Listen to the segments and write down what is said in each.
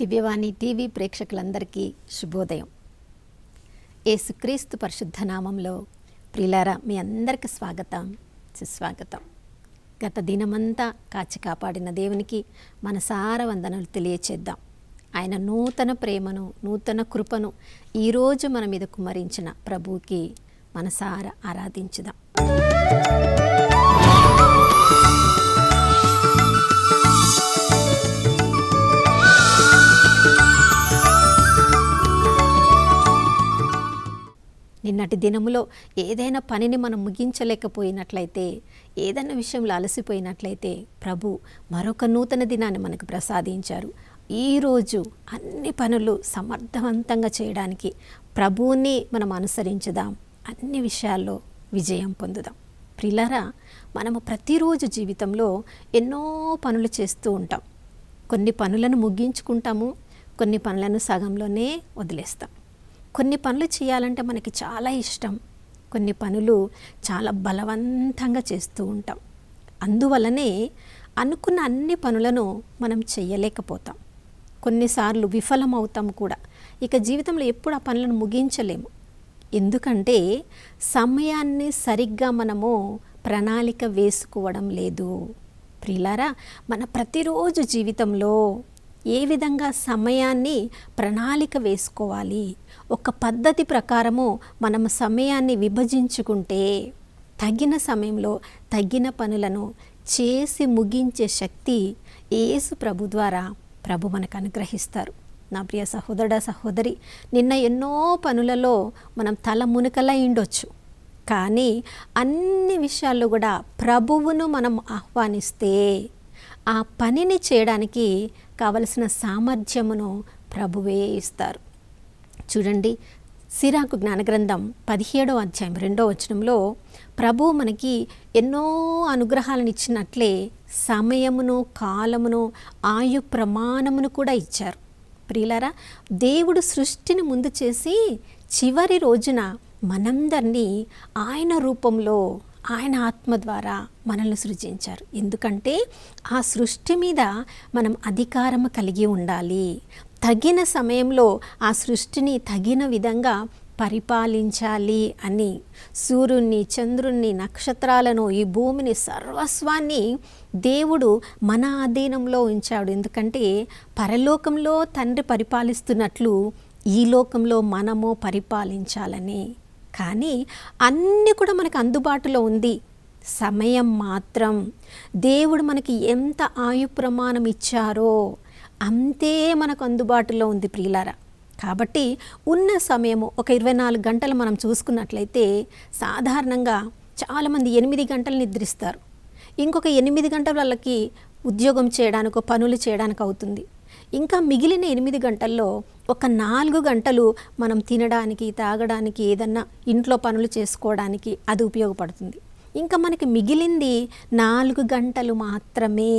దివ్యవాణి TV ప్రేక్షకులందరికీ శుభోదయం యేసుక్రీస్తు పరిశుద్ధ నామంలో ప్రిలారా మీ అందరికీ స్వాగతం సుస్వాగతం గత దినమంతా కాచి కాపాడిన దేవునికి మనసార వందనలు తెలియచేద్దాం ఆయన నూతన ప్రేమను నూతన కృపను ఈరోజు మన మీద కుమరించిన ప్రభువుకి మనసార ఆరాధించుదాం నిన్నటి దినములో ఏదైనా పనిని మనం ముగించలేకపోయినట్లయితే ఏదైనా విషయంలో అలసిపోయినట్లయితే ప్రభు మరొక నూతన దినాన్ని మనకు ప్రసాదించారు ఈరోజు అన్ని పనులు సమర్థవంతంగా చేయడానికి ప్రభువుని మనం అనుసరించుదాం అన్ని విషయాల్లో విజయం పొందుదాం ప్రిలరా మనము ప్రతిరోజు జీవితంలో ఎన్నో పనులు చేస్తూ ఉంటాం కొన్ని పనులను ముగించుకుంటాము కొన్ని పనులను సగంలోనే వదిలేస్తాం కొన్ని పనులు చేయాలంటే మనకి చాలా ఇష్టం కొన్ని పనులు చాలా బలవంతంగా చేస్తూ ఉంటాం అందువలనే అనుకున్న అన్ని పనులను మనం చేయలేకపోతాం కొన్నిసార్లు విఫలమవుతాం కూడా ఇక జీవితంలో ఎప్పుడు ఆ పనులను ముగించలేము ఎందుకంటే సమయాన్ని సరిగ్గా మనము ప్రణాళిక వేసుకోవడం లేదు ప్రిలారా మన ప్రతిరోజు జీవితంలో ఏ విధంగా సమయాన్ని ప్రణాళిక వేసుకోవాలి ఒక పద్ధతి ప్రకారము మనం సమయాన్ని విభజించుకుంటే తగిన సమయంలో తగిన పనులను చేసి ముగించే శక్తి యేసు ప్రభు ద్వారా ప్రభు మనకు అనుగ్రహిస్తారు నా ప్రియ సహోదరుడ సహోదరి నిన్న ఎన్నో పనులలో మనం తల మునకలై ఉండొచ్చు కానీ అన్ని విషయాల్లో కూడా ప్రభువును మనం ఆహ్వానిస్తే ఆ పనిని చేయడానికి కావలసిన సామర్థ్యమును ప్రభువే ఇస్తారు చూడండి సిరాకు జ్ఞానగ్రంథం పదిహేడో అధ్యాయం రెండో వచనంలో ప్రభు మనకి ఎన్నో అనుగ్రహాలను ఇచ్చినట్లే సమయమును కాలమును ఆయు ప్రమాణమును కూడా ఇచ్చారు ప్రియులారా దేవుడు సృష్టిని ముందు చేసి చివరి రోజున మనందరినీ ఆయన రూపంలో ఆయన ఆత్మ ద్వారా మనల్ని సృజించారు ఎందుకంటే ఆ సృష్టి మీద మనం అధికారం కలిగి ఉండాలి తగిన సమయంలో ఆ సృష్టిని తగిన విధంగా పరిపాలించాలి అని సూర్యుణ్ణి చంద్రుణ్ణి నక్షత్రాలను ఈ భూమిని సర్వస్వాన్ని దేవుడు మన అధీనంలో ఉంచాడు ఎందుకంటే పరలోకంలో తండ్రి పరిపాలిస్తున్నట్లు ఈ లోకంలో మనము పరిపాలించాలని కానీ అన్నీ కూడా మనకు అందుబాటులో ఉంది సమయం మాత్రం దేవుడు మనకి ఎంత ఆయు ప్రమాణం ఇచ్చారో అంతే మనకు అందుబాటులో ఉంది ప్రియులారా కాబట్టి ఉన్న సమయము ఒక ఇరవై నాలుగు గంటలు మనం చూసుకున్నట్లయితే సాధారణంగా చాలామంది ఎనిమిది గంటలు నిద్రిస్తారు ఇంకొక ఎనిమిది గంటల వాళ్ళకి ఉద్యోగం చేయడానికి పనులు చేయడానికి అవుతుంది ఇంకా మిగిలిన ఎనిమిది గంటల్లో ఒక నాలుగు గంటలు మనం తినడానికి తాగడానికి ఏదన్నా ఇంట్లో పనులు చేసుకోవడానికి అది ఉపయోగపడుతుంది ఇంకా మనకి మిగిలింది నాలుగు గంటలు మాత్రమే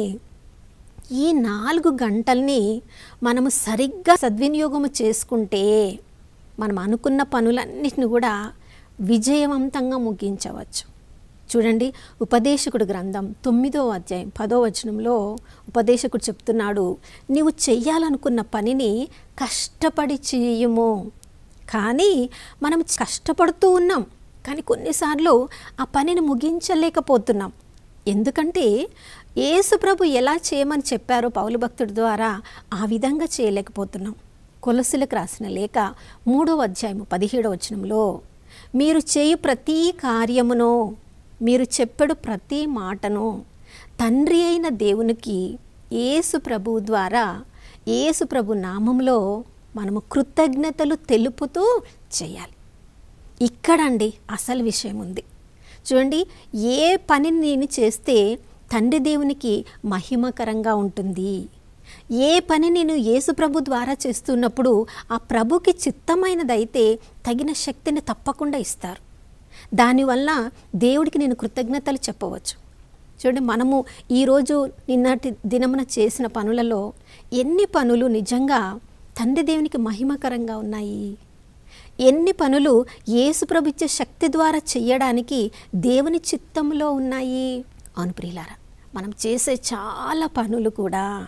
ఈ నాలుగు గంటల్ని మనము సరిగ్గా సద్వినియోగం చేసుకుంటే మనం అనుకున్న పనులన్నిటిని కూడా విజయవంతంగా ముగించవచ్చు చూడండి ఉపదేశకుడు గ్రంథం తొమ్మిదో అధ్యాయం పదో వచనంలో ఉపదేశకుడు చెప్తున్నాడు నీవు చెయ్యాలనుకున్న పనిని కష్టపడి చేయము కానీ మనం కష్టపడుతూ ఉన్నాం కానీ కొన్నిసార్లు ఆ పనిని ముగించలేకపోతున్నాం ఎందుకంటే యేసుప్రభు ఎలా చేయమని చెప్పారో పౌలు భక్తుడి ద్వారా ఆ విధంగా చేయలేకపోతున్నాం కొలసులకు రాసిన లేక మూడో అధ్యాయము పదిహేడో వచనంలో మీరు చేయు ప్రతి కార్యమును మీరు చెప్పడు ప్రతి మాటను తండ్రి అయిన దేవునికి యేసు ప్రభు ద్వారా యేసు ప్రభు నామంలో మనము కృతజ్ఞతలు తెలుపుతూ చేయాలి ఇక్కడండి అసలు విషయం ఉంది చూడండి ఏ పనిని నేను చేస్తే తండ్రి దేవునికి మహిమకరంగా ఉంటుంది ఏ పని నేను యేసు ప్రభు ద్వారా చేస్తున్నప్పుడు ఆ ప్రభుకి చిత్తమైనదైతే తగిన శక్తిని తప్పకుండా ఇస్తారు దానివల్ల దేవుడికి నేను కృతజ్ఞతలు చెప్పవచ్చు చూడండి మనము ఈరోజు నిన్నటి దినమున చేసిన పనులలో ఎన్ని పనులు నిజంగా తండ్రి దేవునికి మహిమకరంగా ఉన్నాయి ఎన్ని పనులు యేసుప్రభు ఇచ్చే శక్తి ద్వారా చెయ్యడానికి దేవుని చిత్తంలో ఉన్నాయి అవును ప్రియులారా మనం చేసే చాలా పనులు కూడా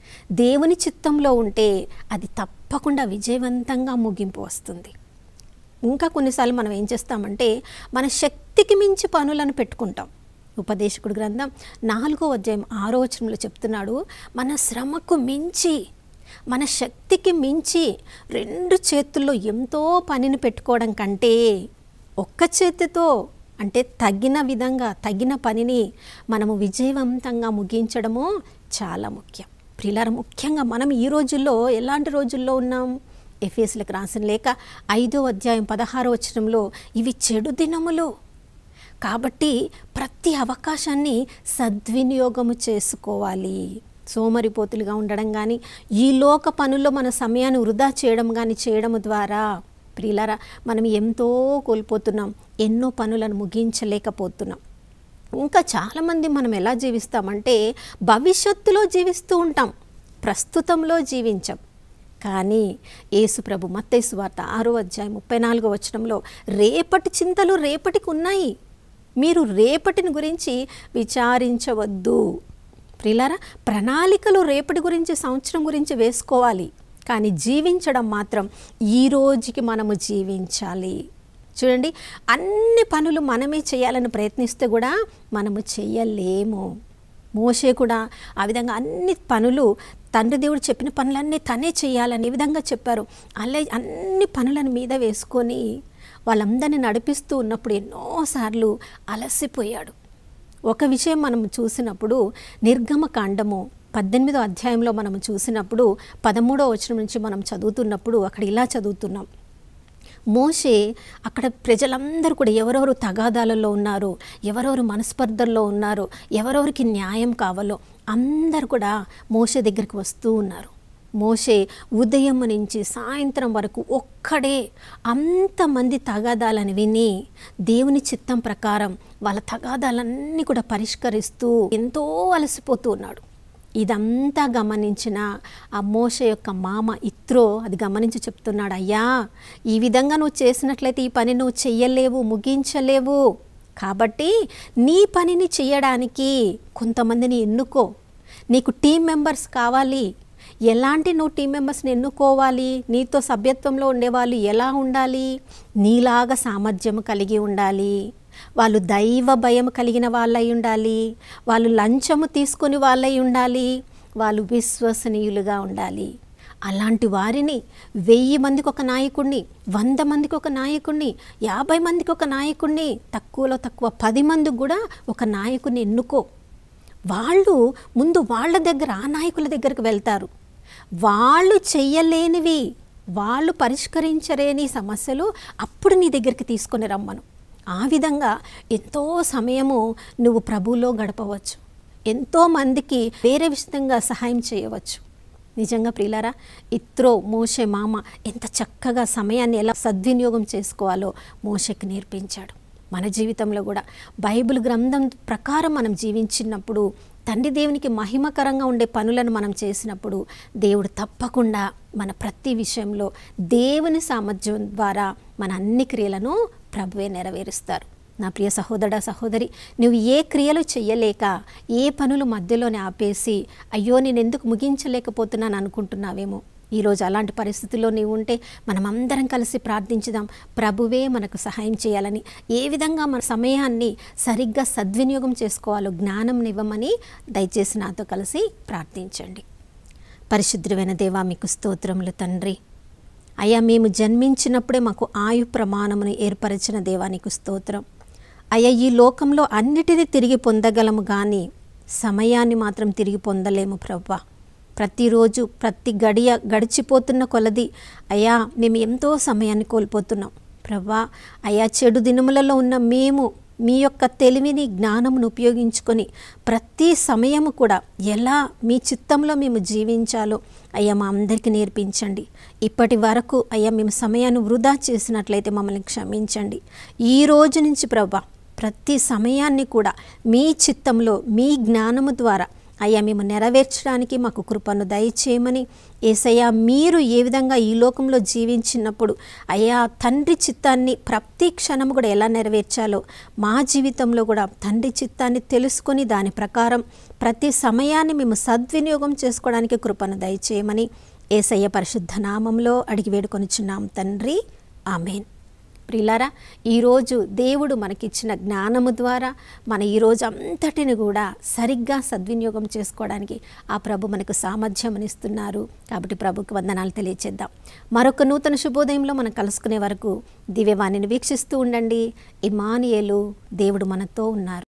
దేవుని చిత్తంలో ఉంటే అది తప్పకుండా విజయవంతంగా ముగింపు వస్తుంది ఇంకా కొన్నిసార్లు మనం ఏం చేస్తామంటే మన శక్తికి మించి పనులను పెట్టుకుంటాం ఉపదేశకుడు గ్రంథం నాలుగో అధ్యాయం ఆరో వచనంలో చెప్తున్నాడు మన శ్రమకు మించి మన శక్తికి మించి రెండు చేతుల్లో ఎంతో పనిని పెట్టుకోవడం కంటే ఒక్క చేతితో అంటే తగిన విధంగా తగిన పనిని మనము విజయవంతంగా ముగించడము చాలా ముఖ్యం ప్రిలార ముఖ్యంగా మనం ఈ రోజుల్లో ఎలాంటి రోజుల్లో ఉన్నాం ఎఫ్ఎస్లకు రాసిన లేక ఐదో అధ్యాయం పదహారో వచనంలో ఇవి చెడు దినములు కాబట్టి ప్రతి అవకాశాన్ని సద్వినియోగము చేసుకోవాలి సోమరిపోతులుగా ఉండడం కానీ ఈ లోక పనుల్లో మన సమయాన్ని వృధా చేయడం కానీ చేయడం ద్వారా ప్రియులారా మనం ఎంతో కోల్పోతున్నాం ఎన్నో పనులను ముగించలేకపోతున్నాం ఇంకా చాలామంది మనం ఎలా జీవిస్తామంటే భవిష్యత్తులో జీవిస్తూ ఉంటాం ప్రస్తుతంలో జీవించం కానీ యేసుప్రభు మత్తైసు వార్త ఆరో అధ్యాయం ముప్పై నాలుగో వచనంలో రేపటి చింతలు రేపటికి ఉన్నాయి మీరు రేపటిని గురించి విచారించవద్దు ప్రిలారా ప్రణాళికలు రేపటి గురించి సంవత్సరం గురించి వేసుకోవాలి కానీ జీవించడం మాత్రం ఈ రోజుకి మనము జీవించాలి చూడండి అన్ని పనులు మనమే చేయాలని ప్రయత్నిస్తే కూడా మనము చేయలేము మోషే కూడా ఆ విధంగా అన్ని పనులు తండ్రి దేవుడు చెప్పిన పనులన్నీ తనే చేయాలని ఈ విధంగా చెప్పారు అలా అన్ని పనులను మీద వేసుకొని వాళ్ళందరినీ నడిపిస్తూ ఉన్నప్పుడు ఎన్నోసార్లు అలసిపోయాడు ఒక విషయం మనం చూసినప్పుడు నిర్గమ కాండము పద్దెనిమిదో అధ్యాయంలో మనం చూసినప్పుడు పదమూడో వచనం నుంచి మనం చదువుతున్నప్పుడు అక్కడ ఇలా చదువుతున్నాం మోషే అక్కడ ప్రజలందరూ కూడా ఎవరెవరు తగాదాలలో ఉన్నారు ఎవరెవరు మనస్పర్ధల్లో ఉన్నారు ఎవరెవరికి న్యాయం కావాలో అందరు కూడా మోషే దగ్గరికి వస్తూ ఉన్నారు మోషే ఉదయం నుంచి సాయంత్రం వరకు ఒక్కడే అంతమంది తగాదాలని విని దేవుని చిత్తం ప్రకారం వాళ్ళ తగాదాలన్నీ కూడా పరిష్కరిస్తూ ఎంతో అలసిపోతూ ఉన్నాడు ఇదంతా గమనించిన ఆ మోష యొక్క మామ ఇత్రో అది గమనించి చెప్తున్నాడు అయ్యా ఈ విధంగా నువ్వు చేసినట్లయితే ఈ పని నువ్వు చెయ్యలేవు ముగించలేవు కాబట్టి నీ పనిని చేయడానికి కొంతమందిని ఎన్నుకో నీకు టీం మెంబర్స్ కావాలి ఎలాంటి నువ్వు టీం మెంబర్స్ని ఎన్నుకోవాలి నీతో సభ్యత్వంలో ఉండేవాళ్ళు ఎలా ఉండాలి నీలాగా సామర్థ్యం కలిగి ఉండాలి వాళ్ళు దైవ భయం కలిగిన వాళ్ళై ఉండాలి వాళ్ళు లంచము తీసుకొని వాళ్ళై ఉండాలి వాళ్ళు విశ్వసనీయులుగా ఉండాలి అలాంటి వారిని వెయ్యి మందికి ఒక నాయకుడిని వంద మందికి ఒక నాయకుడిని యాభై మందికి ఒక నాయకుడిని తక్కువలో తక్కువ పది మందికి కూడా ఒక నాయకుడిని ఎన్నుకో వాళ్ళు ముందు వాళ్ళ దగ్గర ఆ నాయకుల దగ్గరికి వెళ్తారు వాళ్ళు చెయ్యలేనివి వాళ్ళు పరిష్కరించలేని సమస్యలు అప్పుడు నీ దగ్గరికి తీసుకొని రమ్మను ఆ విధంగా ఎంతో సమయము నువ్వు ప్రభువులో గడపవచ్చు ఎంతో మందికి వేరే విధంగా సహాయం చేయవచ్చు నిజంగా ప్రియులారా ఇత్రో మోషే మామ ఎంత చక్కగా సమయాన్ని ఎలా సద్వినియోగం చేసుకోవాలో మోషకి నేర్పించాడు మన జీవితంలో కూడా బైబిల్ గ్రంథం ప్రకారం మనం జీవించినప్పుడు తండ్రి దేవునికి మహిమకరంగా ఉండే పనులను మనం చేసినప్పుడు దేవుడు తప్పకుండా మన ప్రతి విషయంలో దేవుని సామర్థ్యం ద్వారా మన అన్ని క్రియలను ప్రభువే నెరవేరుస్తారు నా ప్రియ సహోదర సహోదరి నువ్వు ఏ క్రియలు చెయ్యలేక ఏ పనులు మధ్యలోనే ఆపేసి అయ్యో నేను ఎందుకు ముగించలేకపోతున్నాను అనుకుంటున్నావేమో ఈరోజు అలాంటి పరిస్థితుల్లో నీవు ఉంటే మనం అందరం కలిసి ప్రార్థించుదాం ప్రభువే మనకు సహాయం చేయాలని ఏ విధంగా మన సమయాన్ని సరిగ్గా సద్వినియోగం చేసుకోవాలో జ్ఞానం ఇవ్వమని దయచేసి నాతో కలిసి ప్రార్థించండి పరిశుద్ధమైన దేవా మీకు స్తోత్రములు తండ్రి అయ్యా మేము జన్మించినప్పుడే మాకు ఆయు ప్రమాణమును ఏర్పరిచిన దేవానికి స్తోత్రం అయ్యా ఈ లోకంలో అన్నిటినీ తిరిగి పొందగలము కానీ సమయాన్ని మాత్రం తిరిగి పొందలేము ప్రవ్వా ప్రతిరోజు ప్రతి గడియ గడిచిపోతున్న కొలది అయ్యా మేము ఎంతో సమయాన్ని కోల్పోతున్నాం ప్రవ్వా అయ్యా చెడు దినములలో ఉన్న మేము మీ యొక్క తెలివిని జ్ఞానమును ఉపయోగించుకొని ప్రతి సమయము కూడా ఎలా మీ చిత్తంలో మేము జీవించాలో అయ్యా మా అందరికీ నేర్పించండి ఇప్పటి వరకు అయ్యా మేము సమయాన్ని వృధా చేసినట్లయితే మమ్మల్ని క్షమించండి ఈ రోజు నుంచి ప్రభా ప్రతి సమయాన్ని కూడా మీ చిత్తంలో మీ జ్ఞానము ద్వారా అయ్యా మేము నెరవేర్చడానికి మాకు కృపను దయచేయమని ఏసయ్యా మీరు ఏ విధంగా ఈ లోకంలో జీవించినప్పుడు అయ్యా తండ్రి చిత్తాన్ని ప్రతి క్షణం కూడా ఎలా నెరవేర్చాలో మా జీవితంలో కూడా తండ్రి చిత్తాన్ని తెలుసుకొని దాని ప్రకారం ప్రతి సమయాన్ని మేము సద్వినియోగం చేసుకోవడానికి కృపను దయచేయమని ఏసయ్య పరిశుద్ధ నామంలో అడిగి వేడుకొనిచున్నాం తండ్రి ఆమెన్ ప్రిలారా ఈరోజు దేవుడు మనకిచ్చిన జ్ఞానము ద్వారా మన ఈరోజు అంతటిని కూడా సరిగ్గా సద్వినియోగం చేసుకోవడానికి ఆ ప్రభు మనకు సామర్థ్యం ఇస్తున్నారు కాబట్టి ప్రభుకి వందనాలు తెలియచేద్దాం మరొక నూతన శుభోదయంలో మనం కలుసుకునే వరకు దివ్యవాణిని వీక్షిస్తూ ఉండండి ఇమానియేలు దేవుడు మనతో ఉన్నారు